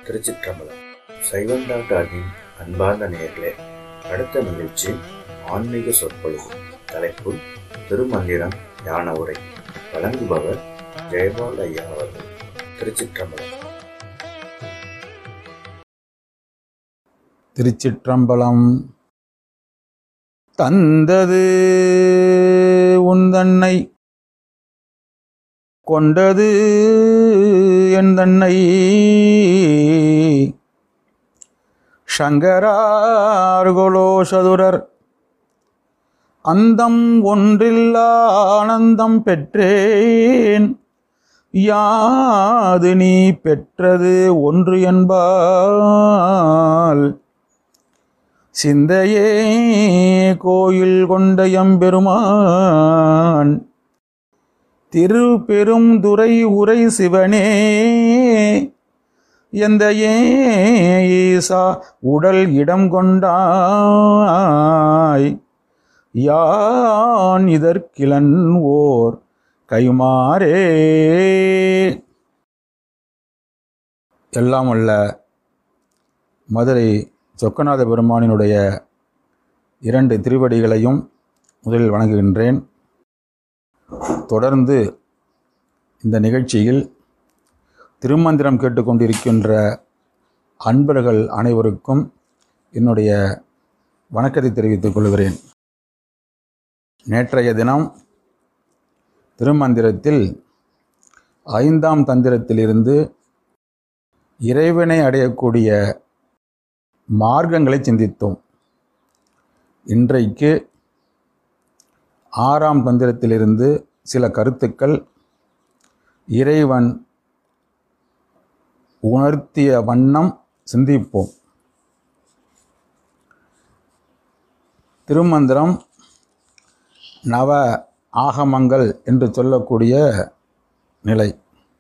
திருச்சிற்றம்பலம் சைவம் டாக்டரின் அன்பார்ந்த நேயர்களே அடுத்த நிகழ்ச்சி ஆன்மீக சொற்பொழிவு தலைப்பு திருமந்திரம் ஞான உரை வழங்குபவர் ஜெயபால் ஐயா அவர்கள் திருச்சிற்றம்பலம் திருச்சிற்றம்பலம் தந்தது உந்தன்னை கொண்டது என் தன்னை சங்கரார்கொலோ சதுரர் அந்தம் ஒன்றில்லா ஆனந்தம் பெற்றேன் யாது நீ பெற்றது ஒன்று என்பால் சிந்தையே கோயில் கொண்ட எம்பெருமான் திருப்பெரும் துறை உரை சிவனே எந்த ஈசா உடல் இடம் கொண்டாய் யான் இதற்கிலன் ஓர் கைமாறே எல்லாம் அல்ல மதுரை சொக்கநாத பெருமானினுடைய இரண்டு திருவடிகளையும் முதலில் வணங்குகின்றேன் தொடர்ந்து இந்த நிகழ்ச்சியில் திருமந்திரம் கேட்டுக்கொண்டிருக்கின்ற அன்பர்கள் அனைவருக்கும் என்னுடைய வணக்கத்தை தெரிவித்துக் கொள்கிறேன் நேற்றைய தினம் திருமந்திரத்தில் ஐந்தாம் தந்திரத்திலிருந்து இறைவனை அடையக்கூடிய மார்க்கங்களை சிந்தித்தோம் இன்றைக்கு ஆறாம் தந்திரத்திலிருந்து சில கருத்துக்கள் இறைவன் உணர்த்திய வண்ணம் சிந்திப்போம் திருமந்திரம் நவ ஆகமங்கள் என்று சொல்லக்கூடிய நிலை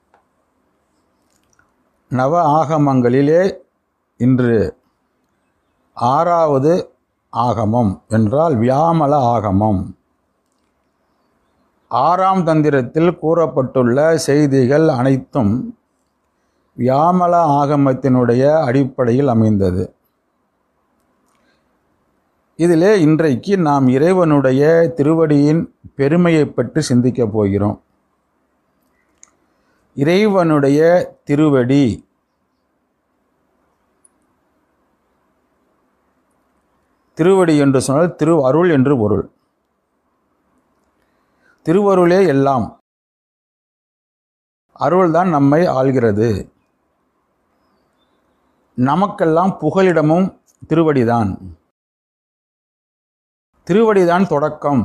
நவ ஆகமங்களிலே இன்று ஆறாவது ஆகமம் என்றால் வியாமல ஆகமம் ஆறாம் தந்திரத்தில் கூறப்பட்டுள்ள செய்திகள் அனைத்தும் வியாமல ஆகமத்தினுடைய அடிப்படையில் அமைந்தது இதிலே இன்றைக்கு நாம் இறைவனுடைய திருவடியின் பெருமையை பற்றி சிந்திக்கப் போகிறோம் இறைவனுடைய திருவடி திருவடி என்று சொன்னால் திரு அருள் என்று பொருள் திருவருளே எல்லாம் அருள்தான் நம்மை ஆள்கிறது நமக்கெல்லாம் புகலிடமும் திருவடிதான் திருவடிதான் தொடக்கம்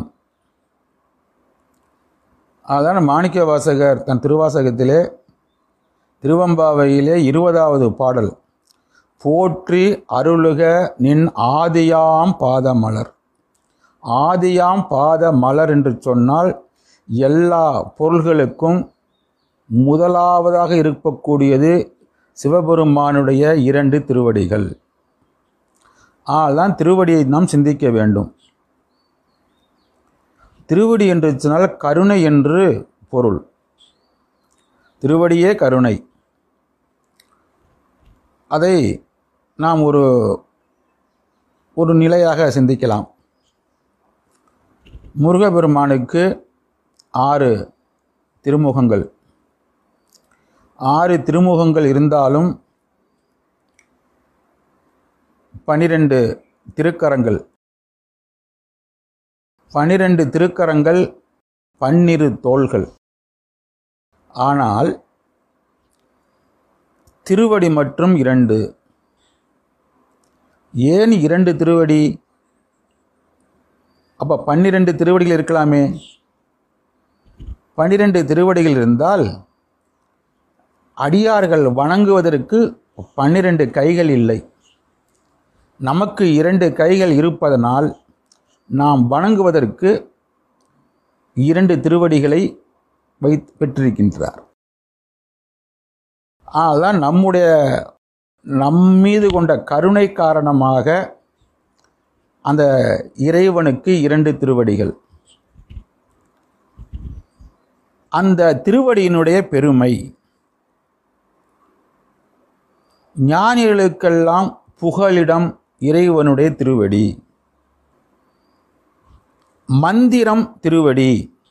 அதான் மாணிக்க வாசகர் தன் திருவாசகத்திலே திருவம்பாவையிலே இருபதாவது பாடல் போற்றி அருளுக நின் ஆதியாம் பாதமலர் ஆதியாம் பாத மலர் என்று சொன்னால் எல்லா பொருள்களுக்கும் முதலாவதாக இருக்கக்கூடியது சிவபெருமானுடைய இரண்டு திருவடிகள் தான் திருவடியை நாம் சிந்திக்க வேண்டும் திருவடி என்று சொன்னால் கருணை என்று பொருள் திருவடியே கருணை அதை நாம் ஒரு ஒரு நிலையாக சிந்திக்கலாம் முருகப்பெருமானுக்கு ஆறு திருமுகங்கள் ஆறு திருமுகங்கள் இருந்தாலும் பனிரெண்டு திருக்கரங்கள் பனிரெண்டு திருக்கரங்கள் பன்னிரு தோள்கள் ஆனால் திருவடி மற்றும் இரண்டு ஏன் இரண்டு திருவடி அப்போ பன்னிரெண்டு திருவடிகள் இருக்கலாமே பன்னிரெண்டு திருவடிகள் இருந்தால் அடியார்கள் வணங்குவதற்கு பன்னிரண்டு கைகள் இல்லை நமக்கு இரண்டு கைகள் இருப்பதனால் நாம் வணங்குவதற்கு இரண்டு திருவடிகளை வை பெற்றிருக்கின்றார் அதுதான் நம்முடைய நம்மீது கொண்ட கருணை காரணமாக அந்த இறைவனுக்கு இரண்டு திருவடிகள் அந்த திருவடியினுடைய பெருமை ஞானிகளுக்கெல்லாம் புகலிடம் இறைவனுடைய திருவடி மந்திரம் திருவடி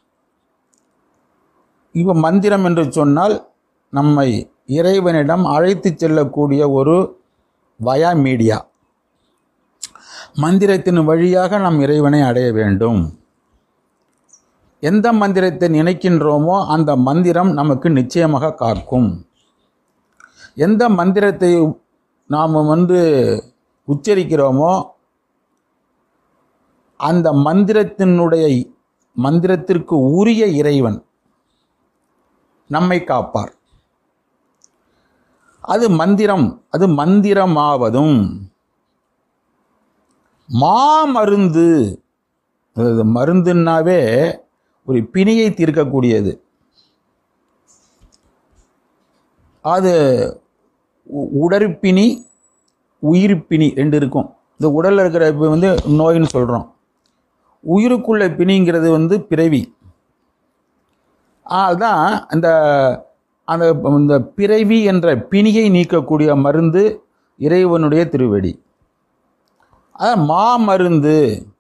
இப்போ மந்திரம் என்று சொன்னால் நம்மை இறைவனிடம் அழைத்து செல்லக்கூடிய ஒரு வயா மீடியா மந்திரத்தின் வழியாக நாம் இறைவனை அடைய வேண்டும் எந்த மந்திரத்தை நினைக்கின்றோமோ அந்த மந்திரம் நமக்கு நிச்சயமாக காக்கும் எந்த மந்திரத்தை நாம் வந்து உச்சரிக்கிறோமோ அந்த மந்திரத்தினுடைய மந்திரத்திற்கு உரிய இறைவன் நம்மை காப்பார் அது மந்திரம் அது மந்திரமாவதும் மாமருந்து அது மருந்துன்னாவே ஒரு பிணியை தீர்க்கக்கூடியது அது உ- உடற்பிணி உயிர்ப்பிணி ரெண்டு இருக்கும் இந்த உடலில் இருக்கிற இப்ப வந்து நோயின்னு சொல்கிறோம் உயிருக்குள்ள பிணிங்கிறது வந்து பிறவி அதுதான் அந்த அந்த இந்த பிறவி என்ற பிணியை நீக்கக்கூடிய மருந்து இறைவனுடைய திருவடி அதான் மாமருந்து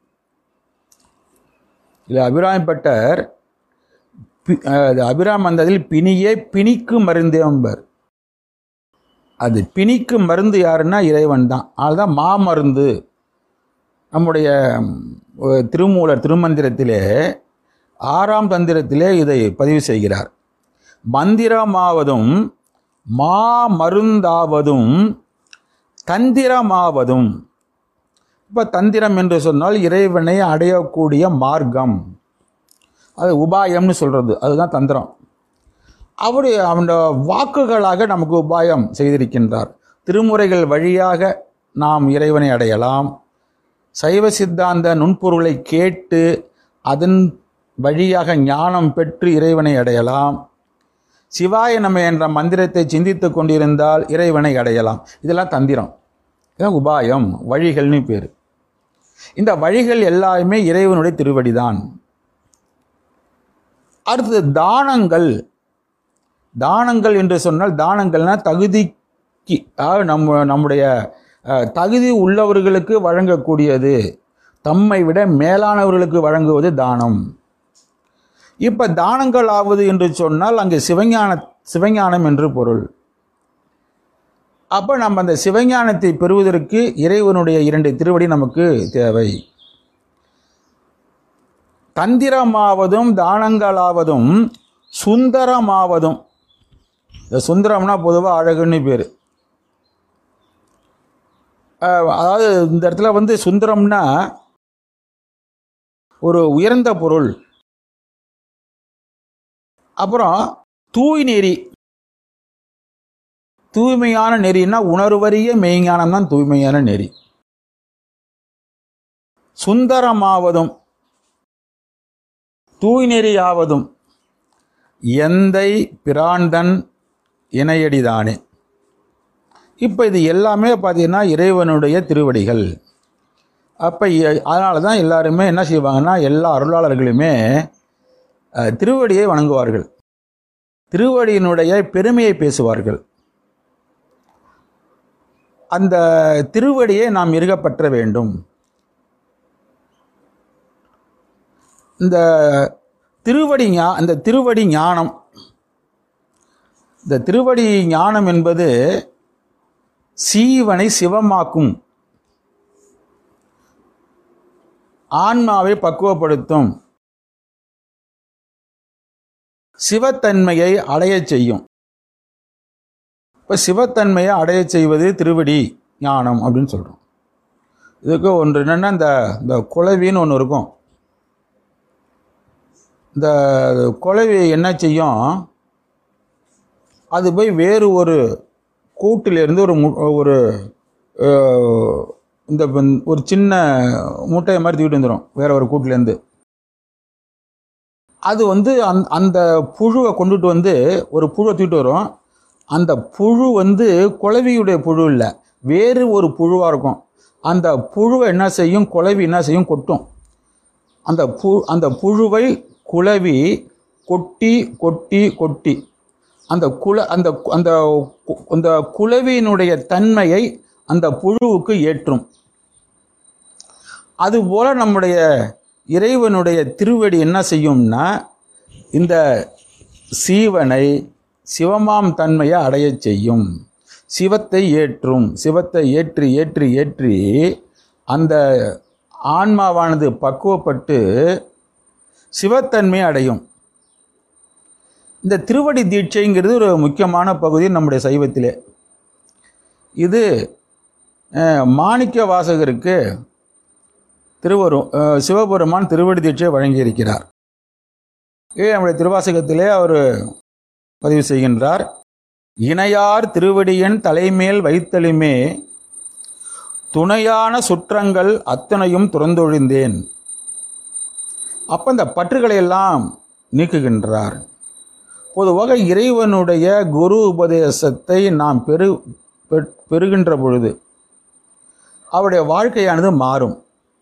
இல்லை அபிராமப்பட்டர் பி- அஹ் அபிராம் வந்ததில் பிணியே பிணிக்கு மருந்து என்பர் அது பிணிக்கு மருந்து யாருன்னா இறைவன் தான் அதுதான் மாமருந்து நம்முடைய ம், திருமூலர் திருமந்திரத்திலே ஆறாம் தந்திரத்திலே இதை பதிவு செய்கிறார் மந்திரமாவதும் மாமருந்தாவதும் தந்திரமாவதும் இப்போ தந்திரம் என்று சொன்னால் இறைவனை அடையக்கூடிய மார்க்கம் அது உபாயம்னு சொல்கிறது அதுதான் தந்திரம் அவர் அவனோட வாக்குகளாக நமக்கு உபாயம் செய்திருக்கின்றார் திருமுறைகள் வழியாக நாம் இறைவனை அடையலாம் சைவ சித்தாந்த நுண்பொருளை கேட்டு அதன் வழியாக ஞானம் பெற்று இறைவனை அடையலாம் சிவாய நம என்ற மந்திரத்தை சிந்தித்து கொண்டிருந்தால் இறைவனை அடையலாம் இதெல்லாம் தந்திரம் இதான் உபாயம் வழிகள்னு பேர் இந்த வழிகள் எல்லாமே இறைவனுடைய திருவடிதான் அடுத்தது தானங்கள் தானங்கள் என்று சொன்னால் தானங்கள்னா தகுதிக்கு அதாவது நம்ம நம்முடைய அஹ், தகுதி உள்ளவர்களுக்கு வழங்கக்கூடியது தம்மை விட மேலானவர்களுக்கு வழங்குவது தானம் இப்போ தானங்கள் ஆவது என்று சொன்னால் அங்கே சிவஞான சிவஞானம் என்று பொருள் அப்போ நம்ம அந்த சிவஞானத்தை பெறுவதற்கு இறைவனுடைய இரண்டு திருவடி நமக்கு தேவை தந்திரமாவதும் தானங்களாவதும் சுந்தரமாவதும் இந்த சுந்தரம்னா பொதுவாக அழகுன்னு பேர் அதாவது இந்த இடத்துல வந்து சுந்தரம்னா ஒரு உயர்ந்த பொருள் அப்புறம் தூய் நெறி தூய்மையான நெறின்னா உணர்வறிய மெய்ஞானம் தான் தூய்மையான நெறி சுந்தரமாவதும் தூய்நெறியாவதும் எந்தை பிராந்தன் இணையடிதானே இப்போ இது எல்லாமே பார்த்தீங்கன்னா இறைவனுடைய திருவடிகள் அப்போ அதனால தான் எல்லாருமே என்ன செய்வாங்கன்னா எல்லா அருளாளர்களுமே அஹ், திருவடியை வணங்குவார்கள் திருவடியினுடைய பெருமையை பேசுவார்கள் அந்த திருவடியை நாம் இருகப்பற்ற வேண்டும் இந்த திருவடி ஞா இந்த திருவடி ஞானம் இந்த திருவடி ஞானம் என்பது சீவனை சிவமாக்கும் ஆன்மாவை பக்குவப்படுத்தும் சிவத்தன்மையை அடையச் செய்யும் இப்போ சிவத்தன்மையை அடையச் செய்வது திருவடி ஞானம் அப்படின்னு சொல்கிறோம் இதுக்கு ஒன்று என்னென்னா இந்த இந்த குளவின்னு ஒன்று இருக்கும் இந்த குளவி என்ன செய்யும் அது போய் வேறு ஒரு கூட்டிலிருந்து ஒரு மு- ஒரு அஹ், இந்த ப- ஒரு சின்ன முட்டையை மாதிரி தூக்கிட்டு வந்துடும் வேற ஒரு கூட்டிலேருந்து அது வந்து அந் அந்த புழுவை கொண்டுட்டு வந்து ஒரு புழுவை தூக்கிட்டு வரும் அந்த புழு வந்து குளவியுடைய புழு இல்லை வேறு ஒரு புழுவாக இருக்கும் அந்த புழுவை என்ன செய்யும் குளவி என்ன செய்யும் கொட்டும் அந்த பு அந்த புழுவை குளவி கொட்டி கொட்டி கொட்டி அந்த குல அந்த அந்த கு- அந்த குலவியினுடைய தன்மையை அந்த புழுவுக்கு ஏற்றும் அதுபோல நம்முடைய இறைவனுடைய திருவடி என்ன செய்யும்னா இந்த சீவனை சிவமாம் தன்மையை அடையச் செய்யும் சிவத்தை ஏற்றும் சிவத்தை ஏற்றி ஏற்றி ஏற்றி அந்த ஆன்மாவானது பக்குவப்பட்டு சிவத்தன்மையை அடையும் இந்த திருவடி தீட்சைங்கிறது ஒரு முக்கியமான பகுதி நம்முடைய சைவத்திலே இது அஹ், மாணிக்க வாசகருக்கு திருவரும் அஹ், சிவபெருமான் திருவடி தீட்சை வழங்கியிருக்கிறார் ஏ நம்முடைய திருவாசகத்திலே அவர் பதிவு செய்கின்றார் இணையார் திருவடியன் தலைமேல் வைத்தலுமே துணையான சுற்றங்கள் அத்தனையும் துறந்தொழிந்தேன் அப்ப இந்த பற்றுகளை எல்லாம் நீக்குகின்றார் பொதுவாக இறைவனுடைய குரு உபதேசத்தை நாம் பெரு பெற்- பெறுகின்ற பொழுது அவருடைய வாழ்க்கையானது மாறும்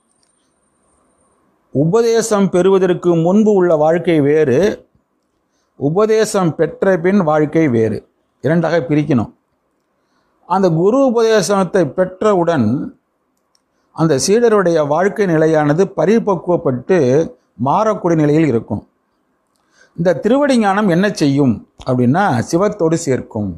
உபதேசம் பெறுவதற்கு முன்பு உள்ள வாழ்க்கை வேறு உபதேசம் பெற்ற பின் வாழ்க்கை வேறு இரண்டாக பிரிக்கணும் அந்த குரு உபதேசத்தை பெற்றவுடன் அந்த சீடருடைய வாழ்க்கை நிலையானது பரிபக்குவப்பட்டு மாறக்கூடிய நிலையில் இருக்கும் இந்த திருவடி ஞானம் என்ன செய்யும் அப்படின்னா சிவத்தோடு சேர்க்கும்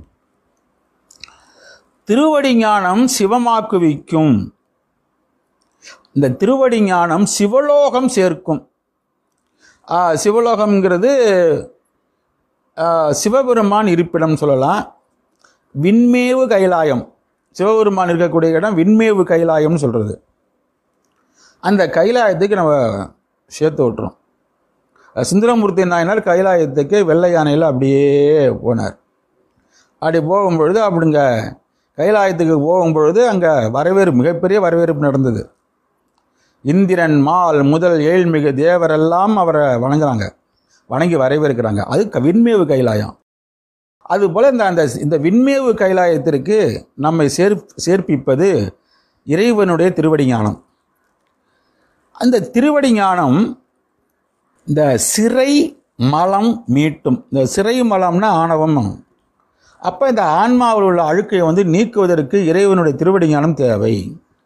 திருவடி ஞானம் சிவமாக்குவிக்கும் இந்த திருவடி ஞானம் சிவலோகம் சேர்க்கும் ஆ, சிவலோகம்ங்கிறது ஆ, சிவபெருமான் இருப்பிடம் சொல்லலாம் விண்மேவு கைலாயம் சிவபெருமான் இருக்கக்கூடிய இடம் விண்மேவு கைலாயம்னு சொல்கிறது அந்த கைலாயத்துக்கு நம்ம சேர்த்து விட்டுறோம் சுந்தரமூர்த்தி நாயனார் கைலாயத்துக்கு வெள்ளை யானையில் அப்படியே போனார் அப்படி போகும்பொழுது அப்படிங்க கைலாயத்துக்கு போகும்பொழுது அங்கே வரவேற்பு மிகப்பெரிய வரவேற்பு நடந்தது இந்திரன் மால் முதல் ஏழ்மிகு தேவரெல்லாம் அவரை வணங்குறாங்க வணங்கி வரவேற்கிறாங்க அது க- விண்மேவு கைலாயம் அதுபோல் இந்த அந்த இந்த விண்மேவு கைலாயத்திற்கு நம்மை சேர் சேர்ப்பிப்பது இறைவனுடைய திருவடி ஞானம் அந்த திருவடி ஞானம் இந்த சிறை மலம் மீட்டும் இந்த சிறை மலம்னா ஆணவம் அப்போ இந்த ஆன்மாவில் உள்ள அழுக்கை வந்து நீக்குவதற்கு இறைவனுடைய திருவடி ஞானம் தேவை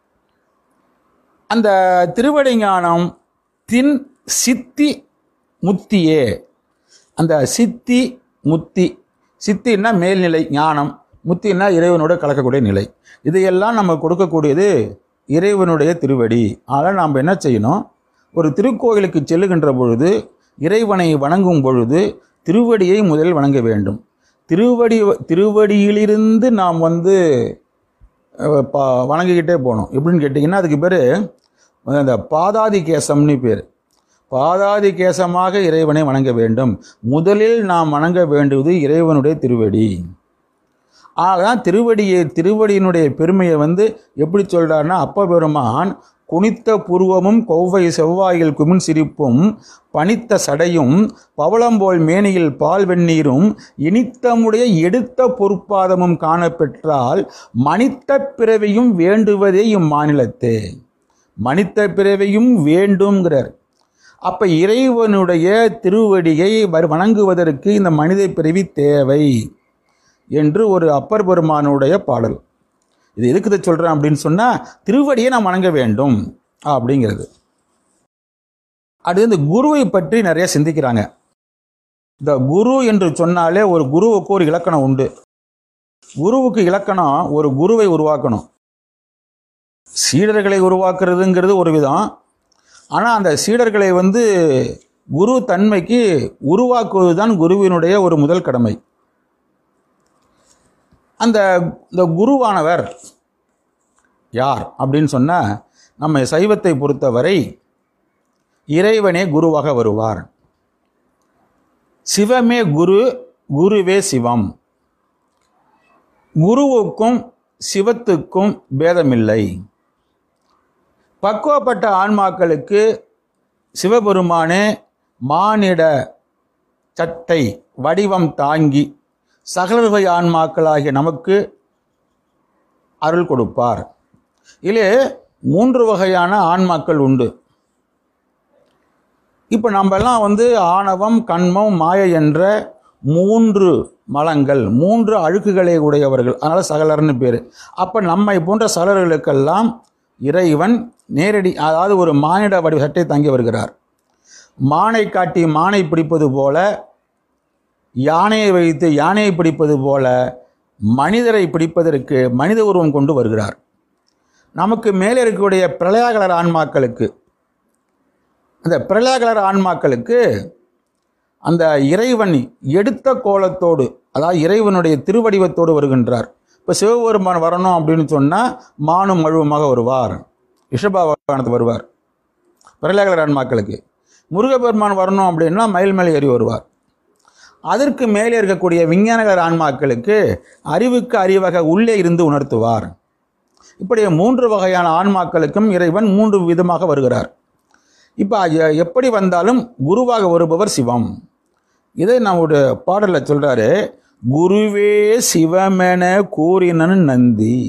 அந்த திருவடி ஞானம் தின் சித்தி முத்தியே அந்த சித்தி முத்தி சித்தின்னா மேல்நிலை ஞானம் முத்தின்னா இறைவனோட கலக்கக்கூடிய நிலை இதையெல்லாம் நம்ம கொடுக்கக்கூடியது இறைவனுடைய திருவடி அதனால் நாம் என்ன செய்யணும் ஒரு திருக்கோயிலுக்கு செல்லுகின்ற பொழுது இறைவனை வணங்கும் பொழுது திருவடியை முதலில் வணங்க வேண்டும் திருவடி திருவடியிலிருந்து நாம் வந்து அஹ், பா வணங்கிக்கிட்டே போகணும் எப்படின்னு கேட்டிங்கன்னா அதுக்கு பேர் அந்த பாதாதி கேசம்னு பேர் பாதாதி கேசமாக இறைவனை வணங்க வேண்டும் முதலில் நாம் வணங்க வேண்டுவது இறைவனுடைய திருவடி ஆகதான் திருவடியை திருவடியினுடைய பெருமையை வந்து எப்படி சொல்றாருன்னா அப்ப பெருமான் குனித்த புருவமும் கொவ்வை செவ்வாயில் குமின் சிரிப்பும் பனித்த சடையும் பவளம்போல் மேனியில் பால் வெந்நீரும் இனித்தமுடைய எடுத்த பொற்பாதமும் காணப்பெற்றால் மனித்த பிறவியும் வேண்டுவதே இம்மாநிலத்தே மனித பிறவியும் வேண்டும்ங்கிறார் அப்ப இறைவனுடைய திருவடியை வ- வணங்குவதற்கு இந்த மனித பிறவி தேவை என்று ஒரு அப்பர் பெருமானுடைய பாடல் இது எதுக்கு இதை சொல்றேன் அப்படின்னு சொன்னா திருவடியை நாம் வணங்க வேண்டும் அப்படிங்கிறது அடுத்து இந்த குருவை பற்றி நிறைய சிந்திக்கிறாங்க இந்த குரு என்று சொன்னாலே ஒரு குருவுக்கு ஒரு இலக்கணம் உண்டு குருவுக்கு இலக்கணம் ஒரு குருவை உருவாக்கணும் சீடர்களை உருவாக்குறதுங்கிறது ஒரு விதம் ஆனால் அந்த சீடர்களை வந்து குரு தன்மைக்கு உருவாக்குவது தான் குருவினுடைய ஒரு முதல் கடமை அந்த இந்த குருவானவர் யார் அப்படின்னு சொன்னால் நம்ம சைவத்தை பொறுத்தவரை இறைவனே குருவாக வருவார் சிவமே குரு குருவே சிவம் குருவுக்கும் சிவத்துக்கும் பேதமில்லை பக்குவப்பட்ட ஆன்மாக்களுக்கு சிவபெருமானே மானிட சட்டை வடிவம் தாங்கி சகலவகை ஆன்மாக்களாகிய நமக்கு அருள் கொடுப்பார் இதிலே மூன்று வகையான ஆன்மாக்கள் உண்டு இப்போ நம்ம எல்லாம் வந்து ஆணவம் கண்மம் மாயை என்ற மூன்று மலங்கள் மூன்று அழுக்குகளை உடையவர்கள் அதனால் சகலர்னு பேர் அப்போ நம்மை போன்ற சகலர்களுக்கெல்லாம் இறைவன் நேரடி அதாவது ஒரு மானிட வடிவ சட்டை தங்கி வருகிறார் மானை காட்டி மானை பிடிப்பது போல யானையை வைத்து யானையை பிடிப்பது போல மனிதரை பிடிப்பதற்கு மனித உருவம் கொண்டு வருகிறார் நமக்கு மேலே இருக்கக்கூடிய பிரளயாகலர் ஆன்மாக்களுக்கு அந்த பிரளயாகலர் ஆன்மாக்களுக்கு அந்த இறைவன் எடுத்த கோலத்தோடு அதாவது இறைவனுடைய திருவடிவத்தோடு வருகின்றார் இப்போ சிவபெருமான் வரணும் அப்படின்னு சொன்னால் மானும் மழுவுமாக வருவார் ரிஷபாவானத்து வருவார் பிரளயாகலர் ஆன்மாக்களுக்கு முருகப்பெருமான் வரணும் அப்படின்னா மயில் மேலே ஏறி வருவார் அதற்கு மேலே இருக்கக்கூடிய விஞ்ஞானகர் ஆன்மாக்களுக்கு அறிவுக்கு அறிவக உள்ளே இருந்து உணர்த்துவார் இப்படி மூன்று வகையான ஆன்மாக்களுக்கும் இறைவன் மூன்று விதமாக வருகிறார் இப்போ எப்படி வந்தாலும் குருவாக வருபவர் சிவம் இதை நம்முடைய பாடலில் சொல்கிறாரு குருவே சிவமென கூறினன் நந்தி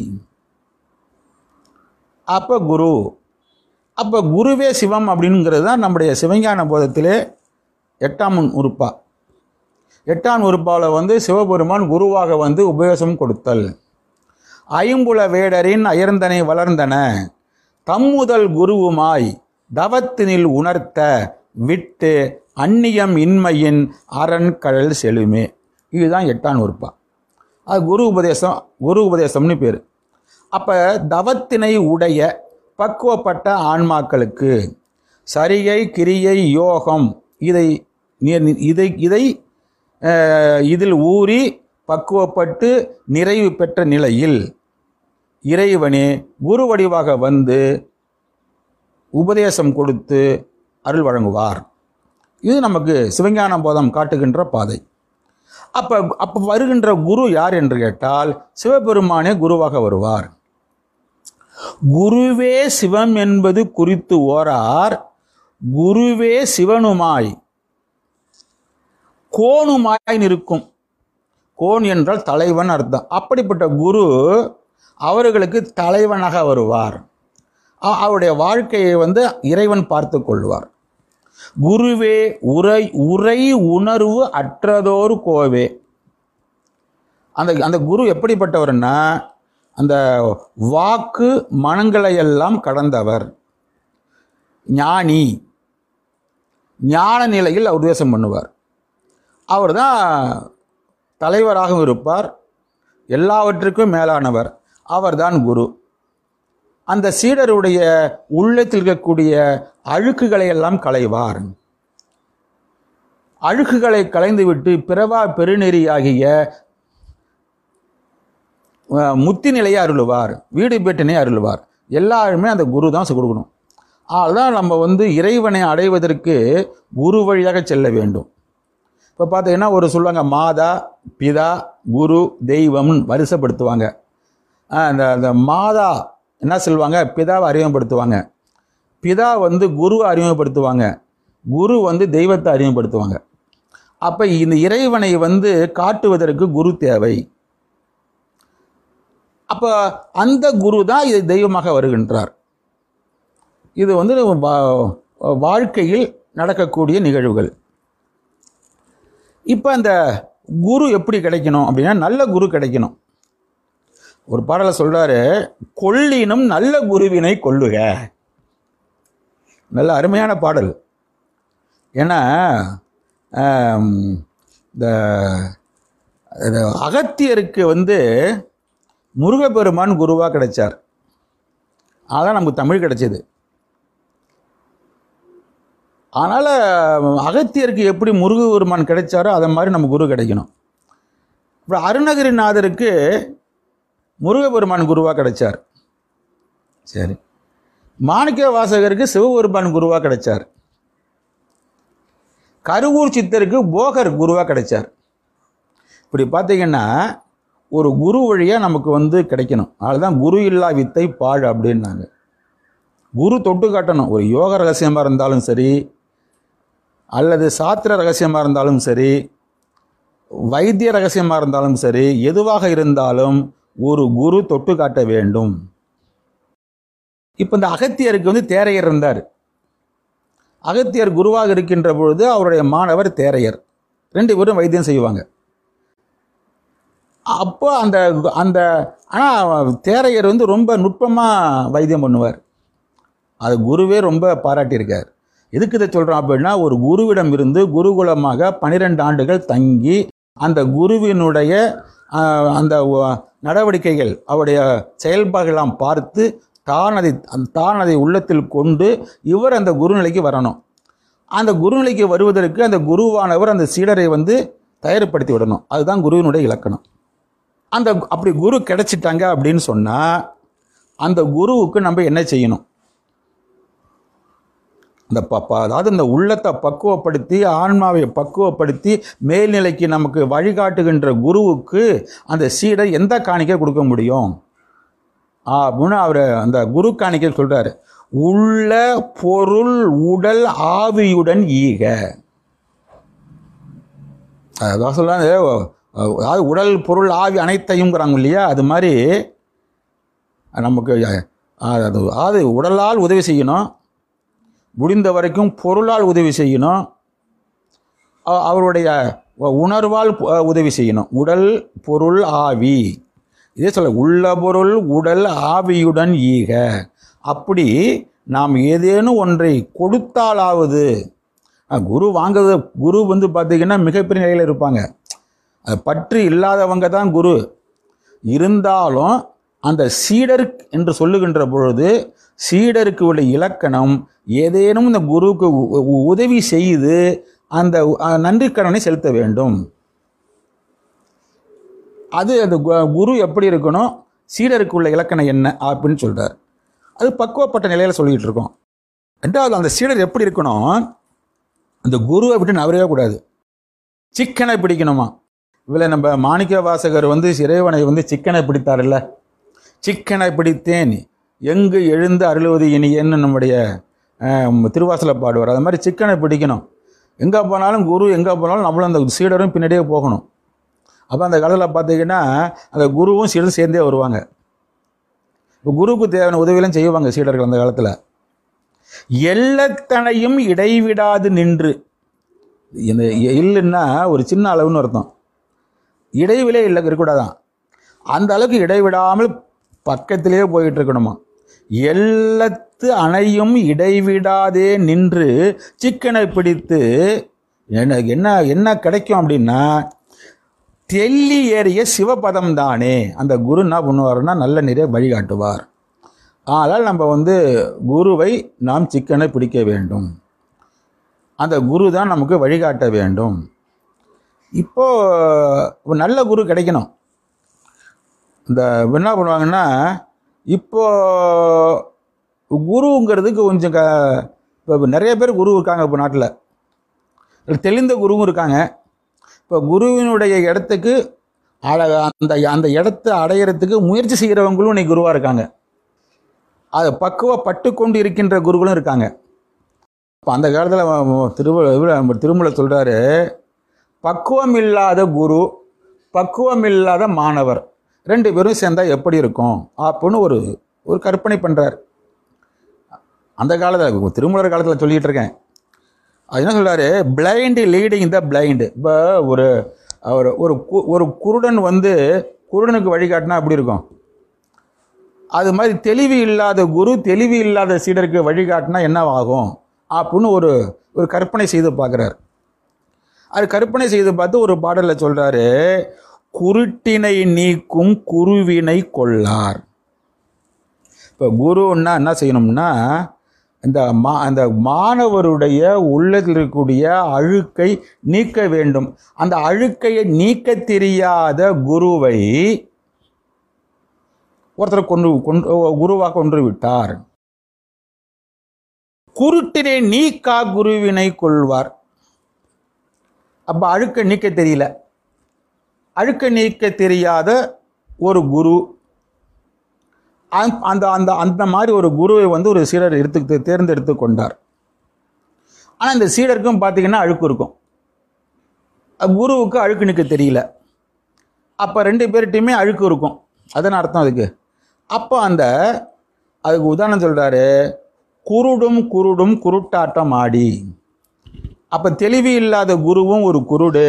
அப்போ குரு அப்போ குருவே சிவம் அப்படிங்கிறது தான் நம்முடைய சிவஞான போதத்திலே எட்டாம் உறுப்பா எட்டாம் உறுப்பாவில் வந்து சிவபெருமான் குருவாக வந்து உபதேசம் கொடுத்தல் ஐம்புல வேடரின் அயர்ந்தனை வளர்ந்தன தம்முதல் குருவுமாய் தவத்தினில் உணர்த்த விட்டு அந்நியம் இன்மையின் அரண் கடல் செழுமே இதுதான் எட்டாம் உறுப்பா அது குரு உபதேசம் குரு உபதேசம்னு பேர் அப்போ தவத்தினை உடைய பக்குவப்பட்ட ஆன்மாக்களுக்கு சரியை கிரியை யோகம் இதை நீ- இதை இதை அஹ், இதில் ஊறி பக்குவப்பட்டு நிறைவு பெற்ற நிலையில் இறைவனே குரு வடிவாக வந்து உபதேசம் கொடுத்து அருள் வழங்குவார் இது நமக்கு சிவஞான போதம் காட்டுகின்ற பாதை அப்போ அப்போ வருகின்ற குரு யார் என்று கேட்டால் சிவபெருமானே குருவாக வருவார் குருவே சிவம் என்பது குறித்து ஓரார் குருவே சிவனுமாய் கோணுமாய் நிற்கும் கோன் என்றால் தலைவன் அர்த்தம் அப்படிப்பட்ட குரு அவர்களுக்கு தலைவனாக வருவார் அ- அவருடைய வாழ்க்கையை வந்து இறைவன் பார்த்து கொள்வார் குருவே உரை உரை உணர்வு அற்றதோர் கோவே அந்த அந்த குரு எப்படிப்பட்டவர்னா அந்த வாக்கு மனங்களை எல்லாம் கடந்தவர் ஞானி ஞான நிலையில் உபதேசம் பண்ணுவார் அவர் தான் தலைவராகவும் இருப்பார் எல்லாவற்றுக்கும் மேலானவர் அவர்தான் குரு அந்த சீடருடைய உள்ளத்தில் இருக்கக்கூடிய அழுக்குகளை எல்லாம் களைவார் அழுக்குகளை களைந்துவிட்டு பிறவா பெருநெறியாகிய அஹ், முத்தி நிலையை அருளுவார் வீடு பேட்டினை அருளுவார் எல்லாருமே அந்த குரு தான் கொடுக்கணும் அதுதான் நம்ம வந்து இறைவனை அடைவதற்கு குரு வழியாக செல்ல வேண்டும் இப்போ பார்த்தீங்கன்னா ஒரு சொல்லுவாங்க மாதா பிதா குரு தெய்வம்னு வரிசைப்படுத்துவாங்க ஆ, அந்த அந்த மாதா என்ன சொல்லுவாங்க பிதாவை அறிமுகப்படுத்துவாங்க பிதா வந்து குருவை அறிமுகப்படுத்துவாங்க குரு வந்து தெய்வத்தை அறிமுகப்படுத்துவாங்க அப்போ இந்த இறைவனை வந்து காட்டுவதற்கு குரு தேவை அப்போ அந்த குரு தான் இது தெய்வமாக வருகின்றார் இது வந்து வா- வாழ்க்கையில் நடக்கக்கூடிய நிகழ்வுகள் இப்போ அந்த குரு எப்படி கிடைக்கணும் அப்படின்னா நல்ல குரு கிடைக்கணும் ஒரு பாடலை சொல்றாரு கொள்ளினும் நல்ல குருவினை கொள்ளுக நல்ல அருமையான பாடல் ஏன்னா ஆம், இந்த இந்த அகத்தியருக்கு வந்து முருகப்பெருமான் குருவாக கிடைச்சார் அதான் நமக்கு தமிழ் கிடைச்சது அதனால் அகத்தியருக்கு எப்படி முருகப்பெருமான் கிடைச்சாரோ அதை மாதிரி நம்ம குரு கிடைக்கணும் இப்போ அருணகிரிநாதருக்கு முருகப்பெருமான் குருவாக கிடைச்சார் சரி மாணிக்க வாசகருக்கு சிவபெருமான் குருவாக கிடைச்சார் கருவூர் சித்தருக்கு போகர் குருவாக கிடைச்சார் இப்படி பார்த்தீங்கன்னா ஒரு குரு வழியாக நமக்கு வந்து கிடைக்கணும் அதுதான் குரு இல்லா வித்தை பாழ் அப்படின்னாங்க குரு தொட்டு காட்டணும் ஒரு யோக ரகசியமாக இருந்தாலும் சரி அல்லது சாத்திர ரகசியமாக இருந்தாலும் சரி வைத்திய ரகசியமாக இருந்தாலும் சரி எதுவாக இருந்தாலும் ஒரு குரு தொட்டு காட்ட வேண்டும் இப்போ இந்த அகத்தியருக்கு வந்து தேரையர் இருந்தார் அகத்தியர் குருவாக இருக்கின்ற பொழுது அவருடைய மாணவர் தேரையர் ரெண்டு பேரும் வைத்தியம் செய்வாங்க அப்போ அந்த அந்த ஆனால் தேரையர் வந்து ரொம்ப நுட்பமாக வைத்தியம் பண்ணுவார் அது குருவே ரொம்ப பாராட்டியிருக்கார் எதுக்கு இதை சொல்கிறோம் அப்படின்னா ஒரு குருவிடம் இருந்து குருகுலமாக பன்னிரெண்டு ஆண்டுகள் தங்கி அந்த குருவினுடைய ஆஹ், அந்த வ- நடவடிக்கைகள் அவருடைய செயல்பாடுகளாம் பார்த்து தான் அதை தான் அதை உள்ளத்தில் கொண்டு இவர் அந்த குருநிலைக்கு வரணும் அந்த குருநிலைக்கு வருவதற்கு அந்த குருவானவர் அந்த சீடரை வந்து தயார்படுத்தி விடணும் அதுதான் குருவினுடைய இலக்கணம் அந்த அப்படி குரு கிடைச்சிட்டாங்க அப்படின்னு சொன்னால் அந்த குருவுக்கு நம்ம என்ன செய்யணும் இந்த ப ப- அதாவது இந்த உள்ளத்தை பக்குவப்படுத்தி ஆன்மாவை பக்குவப்படுத்தி மேல்நிலைக்கு நமக்கு வழிகாட்டுகின்ற குருவுக்கு அந்த சீடர் எந்த காணிக்கை கொடுக்க முடியும் அப்படின்னு அவர் அந்த குரு காணிக்கை சொல்றாரு உள்ள பொருள் உடல் ஆவியுடன் ஈக அதான் சொல்றாங்க அதாவது உடல் பொருள் ஆவி அனைத்தையுங்கிறாங்க இல்லையா அது மாதிரி நமக்கு அஹ், அது அதாவது உடலால் உதவி செய்யணும் முடிந்த வரைக்கும் பொருளால் உதவி செய்யணும் அ- அவருடைய உணர்வால் அஹ், உதவி செய்யணும் உடல் பொருள் ஆவி இதே சொல்ல உள்ள பொருள் உடல் ஆவியுடன் ஈக அப்படி நாம் ஏதேனும் ஒன்றை கொடுத்தாலாவது அஹ், குரு வாங்குறது குரு வந்து பார்த்தீங்கன்னா மிகப்பெரிய நிலையில் இருப்பாங்க அது பற்று இல்லாதவங்க தான் குரு இருந்தாலும் அந்த சீடர் என்று சொல்லுகின்ற பொழுது சீடருக்கு உள்ள இலக்கணம் ஏதேனும் இந்த குருவுக்கு உ- உ- உதவி செய்து அந்த அஹ், நன்றிக்கடனை செலுத்த வேண்டும் அது அந்த கு- குரு எப்படி இருக்கணும் சீடருக்கு உள்ள இலக்கணம் என்ன அப்படின்னு சொல்றார் அது பக்குவப்பட்ட நிலையில சொல்லிட்டு இருக்கோம் ரெண்டாவது அந்த சீடர் எப்படி இருக்கணும் அந்த குருவை விட்டு நவரவே கூடாது சிக்கனை பிடிக்கணுமா இதில் நம்ம மாணிக்க வாசகர் வந்து இறைவனை வந்து சிக்கனை பிடித்தார்ல சிக்கனை பிடித்தேன் எங்கு எழுந்து அருளுவது இனியன்னு நம்முடைய அஹ், திருவாசல பாடுவார் அது மாதிரி சிக்கனை பிடிக்கணும் எங்கே போனாலும் குரு எங்கே போனாலும் நம்மளும் அந்த சீடரும் பின்னாடியே போகணும் அப்போ அந்த காலத்தில் பார்த்தீங்கன்னா அந்த குருவும் சீடரும் சேர்ந்தே வருவாங்க இப்போ குருவுக்கு தேவையான உதவியெல்லாம் செய்வாங்க சீடர்கள் அந்த காலத்தில் எல்லத்தனையும் இடைவிடாது நின்று இந்த இல்லைன்னா ஒரு சின்ன அளவுன்னு அர்த்தம் இடைவிலே இல்லை இருக்கக்கூடாதான் அந்த அளவுக்கு இடைவிடாமல் பக்கத்திலே போயிட்டு இருக்கணுமா எல்லத்து அணையும் இடைவிடாதே நின்று சிக்கனை பிடித்து என்ன என்ன என்ன கிடைக்கும் அப்படின்னா தெள்ளி ஏறிய சிவபதம் தானே அந்த குரு என்ன பண்ணுவாருன்னா நல்ல நிறைய வழிகாட்டுவார் ஆனால் நம்ம வந்து குருவை நாம் சிக்கனை பிடிக்க வேண்டும் அந்த குரு தான் நமக்கு வழிகாட்ட வேண்டும் இப்போ ஒரு நல்ல குரு கிடைக்கணும் இந்த என்ன பண்ணுவாங்கன்னா இப்போ குருங்கிறதுக்கு கொஞ்சம் க இப்போ நிறைய பேர் குரு இருக்காங்க இப்போ நாட்டில் தெளிந்த குருவும் இருக்காங்க இப்போ குருவினுடைய இடத்துக்கு அழ அந்த அந்த இடத்த அடையிறதுக்கு முயற்சி செய்கிறவங்களும் இன்னைக்கு குருவாக இருக்காங்க அது பக்குவப்பட்டு கொண்டு இருக்கின்ற குருகளும் இருக்காங்க இப்போ அந்த காலத்தில் திருவள்ள திருமலை சொல்கிறாரு பக்குவம் இல்லாத குரு பக்குவம் இல்லாத மாணவர் ரெண்டு பேரும் சேர்ந்தா எப்படி இருக்கும் அப்படின்னு ஒரு ஒரு கற்பனை பண்ணுறார் அந்த காலத்தில் திருமலர் காலத்தில் சொல்லிட்டு இருக்கேன் அது என்ன சொல்றாரு பிளைண்டு லீடிங் த பிளைண்டு இப்போ ஒரு ஒரு ஒரு கு- ஒரு குருடன் வந்து குருடனுக்கு வழிகாட்டினா எப்படி இருக்கும் அது மாதிரி தெளிவு இல்லாத குரு தெளிவு இல்லாத சீடருக்கு வழிகாட்டினா என்ன ஆகும் அப்படின்னு ஒரு ஒரு கற்பனை செய்து பார்க்குறார் அது கற்பனை செய்து பார்த்து ஒரு பாடலில் சொல்றாரு குருட்டினை நீக்கும் குருவினை கொள்ளார் இப்போ குருன்னா என்ன செய்யணும்னா இந்த மா அந்த மாணவருடைய உள்ளத்தில் இருக்கக்கூடிய அழுக்கை நீக்க வேண்டும் அந்த அழுக்கையை நீக்க தெரியாத குருவை ஒருத்தர் கொண்டு கொண்டு குருவாக கொன்று விட்டார் குருட்டினை நீக்கா குருவினை கொள்வார் அப்ப அழுக்க நீக்க தெரியல அழுக்க நீக்க தெரியாத ஒரு குரு அந்த- அந்த அந்த அந்த மாதிரி ஒரு குருவை வந்து ஒரு சீடர் எடுத்து தேர்ந்தெடுத்து கொண்டார் ஆனால் இந்த சீடருக்கும் பார்த்தீங்கன்னா அழுக்கு இருக்கும் அஹ் குருவுக்கு அழுக்கு நிற்க தெரியல அப்போ ரெண்டு பேர்கிட்டையுமே அழுக்கு இருக்கும் அதான அர்த்தம் அதுக்கு அப்போ அந்த அதுக்கு உதாரணம் சொல்கிறாரு குருடும் குருடும் குருட்டாட்டம் ஆடி அப்போ தெளிவு இல்லாத குருவும் ஒரு குருடு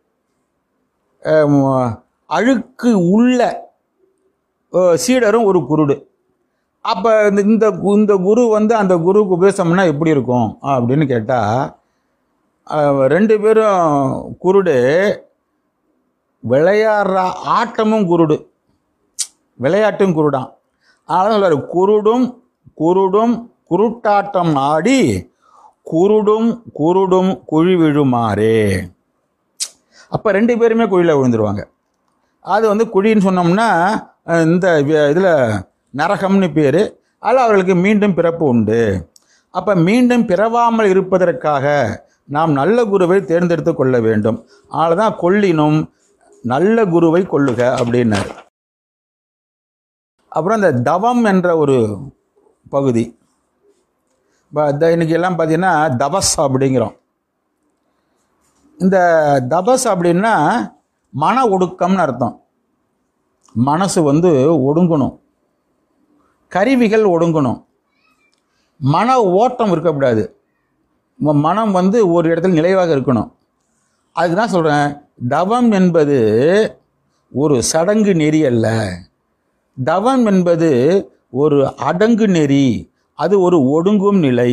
அஹ், அழுக்கு உள்ள அஹ், சீடரும் ஒரு குருடு அப்போ இந்த இந்த கு- இந்த குரு வந்து அந்த குருவுக்கு உபதேசம்னா எப்படி இருக்கும் அப்படின்னு கேட்டால் ரெண்டு பேரும் குருடு விளையாடுற ஆட்டமும் குருடு விளையாட்டும் குருடான் அதனால சொல்றாரு குருடும் குருடும் குருட்டாட்டம் ஆடி குருடும் குருடும் குழி விழுமாறே அப்போ ரெண்டு பேருமே குழியில் விழுந்துருவாங்க அது வந்து குழின்னு சொன்னோம்னா அஹ், இந்த இதில் நரகம்னு பேர் அதில் அவர்களுக்கு மீண்டும் பிறப்பு உண்டு அப்போ மீண்டும் பிறவாமல் இருப்பதற்காக நாம் நல்ல குருவை தேர்ந்தெடுத்து கொள்ள வேண்டும் அதனால தான் கொள்ளினும் நல்ல குருவை கொள்ளுக அப்படின்னார் அப்புறம் இந்த தவம் என்ற ஒரு பகுதி இப்போ இந்த இன்னைக்கு எல்லாம் பார்த்தீங்கன்னா தபஸ் அப்படிங்கிறோம் இந்த தபஸ் அப்படின்னா மன ஒடுக்கம்னு அர்த்தம் மனசு வந்து ஒடுங்கணும் கருவிகள் ஒடுங்கணும் மன ஓட்டம் இருக்கக்கூடாது ம- மனம் வந்து ஒரு இடத்துல நிலைவாக இருக்கணும் அதுக்கு தான் சொல்கிறேன் தவம் என்பது ஒரு சடங்கு நெறி அல்ல தவம் என்பது ஒரு அடங்கு நெறி அது ஒரு ஒடுங்கும் நிலை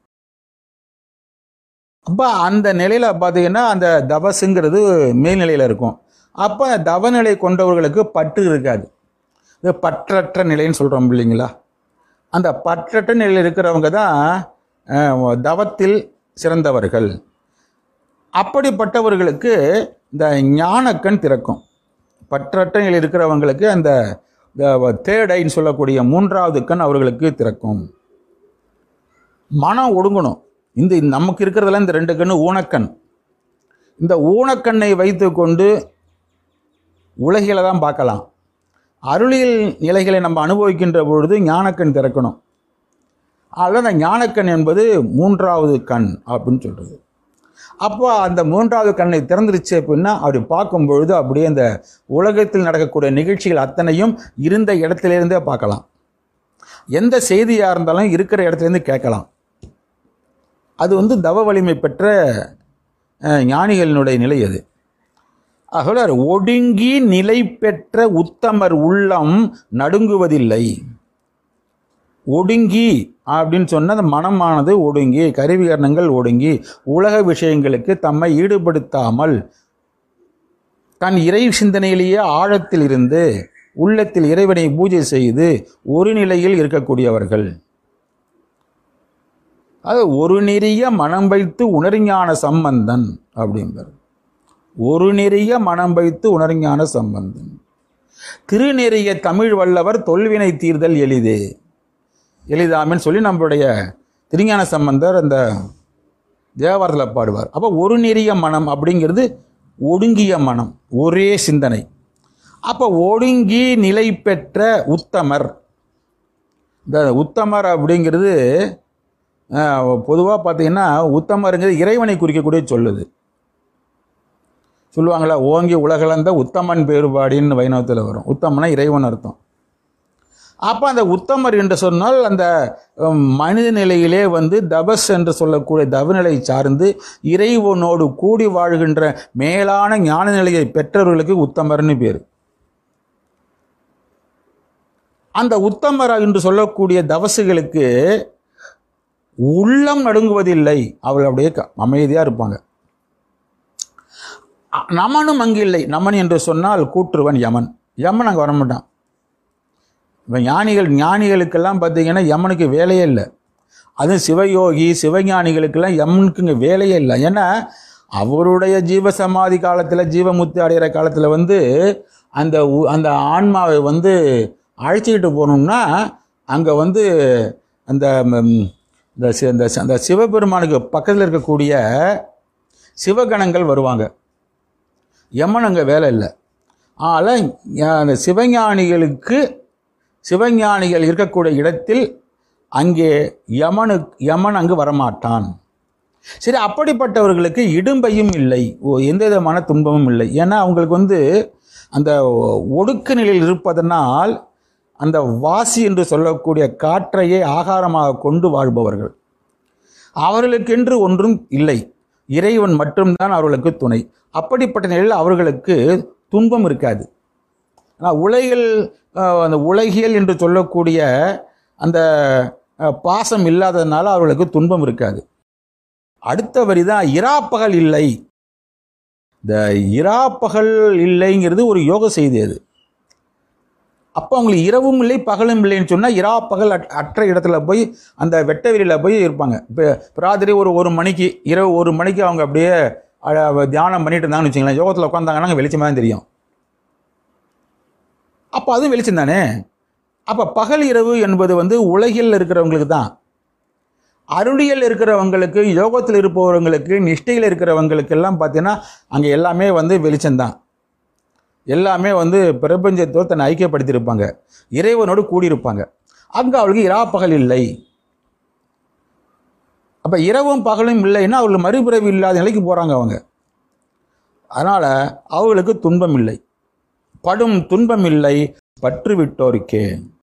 அப்போ அந்த நிலையில் பார்த்தீங்கன்னா அந்த தபசுங்கிறது மேல்நிலையில் இருக்கும் அப்போ தவநிலை கொண்டவர்களுக்கு பற்று இருக்காது இது பற்றற்ற நிலைன்னு சொல்கிறோம் இல்லைங்களா அந்த பற்றற்ற நிலையில் இருக்கிறவங்க தான் அஹ், தவத்தில் சிறந்தவர்கள் அப்படிப்பட்டவர்களுக்கு இந்த ஞானக்கண் திறக்கும் பற்றற்ற நிலையில் இருக்கிறவங்களுக்கு அந்த தேர்ட் ஐன்னு சொல்லக்கூடிய மூன்றாவது கண் அவர்களுக்கு திறக்கும் மனம் ஒடுங்கணும் இந்த நமக்கு இருக்கிறதுல இந்த ரெண்டு கண்ணு ஊனக்கண் இந்த ஊனக்கண்ணை வைத்துக்கொண்டு உலகில தான் பார்க்கலாம் அருளியல் நிலைகளை நம்ம அனுபவிக்கின்ற பொழுது ஞானக்கண் திறக்கணும் அதில் அந்த ஞானக்கண் என்பது மூன்றாவது கண் அப்படின்னு சொல்கிறது அப்போ அந்த மூன்றாவது கண்ணை திறந்துருச்சு அப்படின்னா அப்படி பார்க்கும் பொழுது அப்படியே அந்த உலகத்தில் நடக்கக்கூடிய நிகழ்ச்சிகள் அத்தனையும் இருந்த இடத்திலிருந்தே பார்க்கலாம் எந்த செய்தியாக இருந்தாலும் இருக்கிற இடத்துலேருந்து கேட்கலாம் அது வந்து தவ வலிமை பெற்ற அஹ், ஞானிகளினுடைய நிலை அது ஆகவே ஒடுங்கி நிலை பெற்ற உத்தமர் உள்ளம் நடுங்குவதில்லை ஒடுங்கி அப்படின்னு சொன்ன அந்த மனமானது ஒடுங்கி கருவிகரணங்கள் ஒடுங்கி உலக விஷயங்களுக்கு தம்மை ஈடுபடுத்தாமல் தன் இறை சிந்தனையிலேயே ஆழத்தில் இருந்து உள்ளத்தில் இறைவனை பூஜை செய்து ஒரு நிலையில் இருக்கக்கூடியவர்கள் அது ஒரு நெறிய மனம் வைத்து உணர்ஞான சம்பந்தன் அப்படிம்பார் ஒரு நெறிய மனம் வைத்து உணர்ஞான சம்பந்தன் திருநெறிய தமிழ் வல்லவர் தொல்வினை தீர்தல் எளிது எளிதாமின்னு சொல்லி நம்மளுடைய திருஞான சம்பந்தர் அந்த தேவாரத்தில் பாடுவார் அப்போ ஒரு நெறிய மனம் அப்படிங்கிறது ஒடுங்கிய மனம் ஒரே சிந்தனை அப்போ ஒடுங்கி நிலை பெற்ற உத்தமர் இந்த உத்தமர் அப்படிங்கிறது பொதுவாக பார்த்தீங்கன்னா உத்தமருங்கிறது இறைவனை குறிக்கக்கூடிய சொல்லுது சொல்லுவாங்களா ஓங்கி உலகளந்த உத்தமன் பேறுபாடின்னு வைணவத்தில் வரும் உத்தமனா இறைவன் அர்த்தம் அப்போ அந்த உத்தமர் என்று சொன்னால் அந்த உம், மனித நிலையிலே வந்து தபஸ் என்று சொல்லக்கூடிய தவநிலை சார்ந்து இறைவனோடு கூடி வாழ்கின்ற மேலான ஞான நிலையை பெற்றவர்களுக்கு உத்தமர்னு பேர் அந்த உத்தமர் என்று சொல்லக்கூடிய தவசுகளுக்கு உள்ளம் நடுங்குவதில்லை அவள் அப்படியே க- அமைதியா இருப்பாங்க அ- நமனும் அங்கு இல்லை நமன் என்று சொன்னால் கூற்றுவன் யமன் யமன் அங்கே வரமாட்டான் இப்போ ஞானிகள் ஞானிகளுக்கெல்லாம் பார்த்தீங்கன்னா யமனுக்கு வேலையே இல்லை அதுவும் சிவயோகி சிவஞானிகளுக்கெல்லாம் யமனுக்கு இங்கே வேலையே இல்லை ஏன்னா அவருடைய ஜீவசமாதி காலத்தில் ஜீவமுத்தி அடைகிற காலத்தில் வந்து அந்த உ- அந்த ஆன்மாவை வந்து அழைச்சிக்கிட்டு போகணும்னா அங்கே வந்து அந்த ம், இந்த சி- இந்த சி- அந்த சிவபெருமானுக்கு பக்கத்தில் இருக்கக்கூடிய சிவகணங்கள் வருவாங்க யமன் அங்கே வேலை இல்லை ஆனால் அந்த சிவஞானிகளுக்கு சிவஞானிகள் இருக்கக்கூடிய இடத்தில் அங்கே யமனு யமன் அங்கு வரமாட்டான் சரி அப்படிப்பட்டவர்களுக்கு இடும்பையும் இல்லை ஓ, எந்த விதமான துன்பமும் இல்லை ஏன்னா அவங்களுக்கு வந்து அந்த ஒடுக்க நிலையில் இருப்பதனால் அந்த வாசி என்று சொல்லக்கூடிய காற்றையே ஆகாரமாக கொண்டு வாழ்பவர்கள் அவர்களுக்கென்று ஒன்றும் இல்லை இறைவன் மட்டும்தான் அவர்களுக்கு துணை அப்படிப்பட்ட நிலையில் அவர்களுக்கு துன்பம் இருக்காது ஆனால் உலகில் அஹ், அந்த உலகியல் என்று சொல்லக்கூடிய அந்த அஹ், பாசம் இல்லாததுனால அவர்களுக்கு துன்பம் இருக்காது அடுத்த வரி தான் இராப்பகல் இல்லை இந்த இராப்பகல் இல்லைங்கிறது ஒரு யோக செய்தி அது அப்போ அவங்களுக்கு இரவும் இல்லை பகலும் இல்லைன்னு சொன்னால் இரா பகல் அட்- அற்ற இடத்துல போய் அந்த வெட்ட வெளியில் போய் இருப்பாங்க இப்போ ராத்திரி ஒரு ஒரு மணிக்கு இரவு ஒரு மணிக்கு அவங்க அப்படியே அஹ், தியானம் பண்ணிட்டு இருந்தாங்கன்னு வச்சுங்களேன் யோகத்தில் உட்காந்தாங்கன்னா அங்கே வெளிச்சமாக தான் தெரியும் அப்போ அதுவும் வெளிச்சம் தானே அப்போ பகல் இரவு என்பது வந்து உலகில் இருக்கிறவங்களுக்கு தான் அருளியல் இருக்கிறவங்களுக்கு யோகத்தில் இருப்பவங்களுக்கு நிஷ்டையில் இருக்கிறவங்களுக்கு எல்லாம் பார்த்தீங்கன்னா அங்கே எல்லாமே வந்து வெளிச்சம்தான் எல்லாமே வந்து பிரபஞ்சத்தோடு தன்னை ஐக்கியப்படுத்தியிருப்பாங்க இறைவனோடு கூடியிருப்பாங்க அங்கே அவளுக்கு இரா பகல் இல்லை அப்போ இரவும் பகலும் இல்லைன்னா அவங்களுக்கு மறுபிறவி இல்லாத நிலைக்கு போகிறாங்க அவங்க அதனால் அவங்களுக்கு துன்பம் இல்லை படும் துன்பம் இல்லை பற்று விட்டோருக்கே